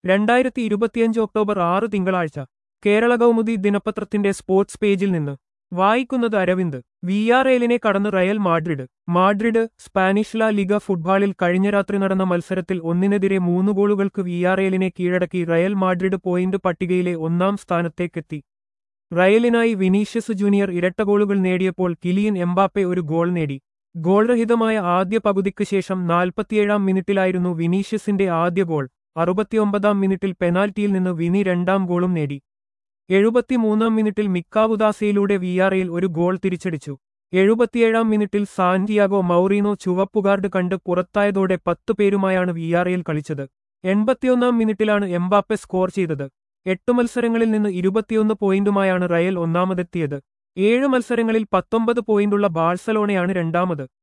രണ്ടായിരത്തി ഇരുപത്തിയഞ്ച് ഒക്ടോബർ ആറ് തിങ്കളാഴ്ച കേരള കൗമുദി ദിനപത്രത്തിന്റെ സ്പോർട്സ് പേജിൽ നിന്ന് വായിക്കുന്നത് അരവിന്ദ് വി ആർ എല്ലിനെ കടന്ന് Real Madrid Madrid Spanish La Liga ഫുട്ബോളിൽ കഴിഞ്ഞ രാത്രി നടന്ന മത്സരത്തിൽ ഒന്നിനെതിരെ മൂന്ന് ഗോളുകൾക്ക് വി ആർ എല്ലിനെ കീഴടക്കി റയൽ മാഡ്രിഡ് പോയിന്റ് പട്ടികയിലെ ഒന്നാം സ്ഥാനത്തേക്കെത്തി റയലിനായി വിനീഷ്യസ് ജൂനിയർ ഇരട്ട ഗോളുകൾ നേടിയപ്പോൾ കിലിയൻ എംബാപ്പെ ഒരു ഗോൾ നേടി ഗോൾരഹിതമായ ആദ്യ പകുതിക്ക് ശേഷം നാൽപ്പത്തിയേഴാം മിനിറ്റിലായിരുന്നു വിനീഷ്യസിന്റെ ആദ്യ ഗോൾ അറുപത്തിയൊമ്പതാം മിനിറ്റിൽ പെനാൽറ്റിയിൽ നിന്ന് വിനി രണ്ടാം ഗോളും നേടി എഴുപത്തിമൂന്നാം മിനിറ്റിൽ മിക്കാവുദാസയിലൂടെ വിയാറയിൽ ഒരു ഗോൾ തിരിച്ചടിച്ചു എഴുപത്തിയേഴാം മിനിറ്റിൽ സാന്റിയാഗോ മൗറീനോ ചുവപ്പുകാർഡ് കണ്ട് പുറത്തായതോടെ പത്തു പേരുമായാണ് വിയാറയിൽ കളിച്ചത് എൺപത്തിയൊന്നാം മിനിറ്റിലാണ് എംബാപ്പെ സ്കോർ ചെയ്തത് എട്ട് മത്സരങ്ങളിൽ നിന്ന് ഇരുപത്തിയൊന്ന് പോയിന്റുമായാണ് റയൽ ഒന്നാമതെത്തിയത് ഏഴ് മത്സരങ്ങളിൽ പത്തൊമ്പത് പോയിന്റുള്ള ബാഴ്സലോണയാണ് രണ്ടാമത്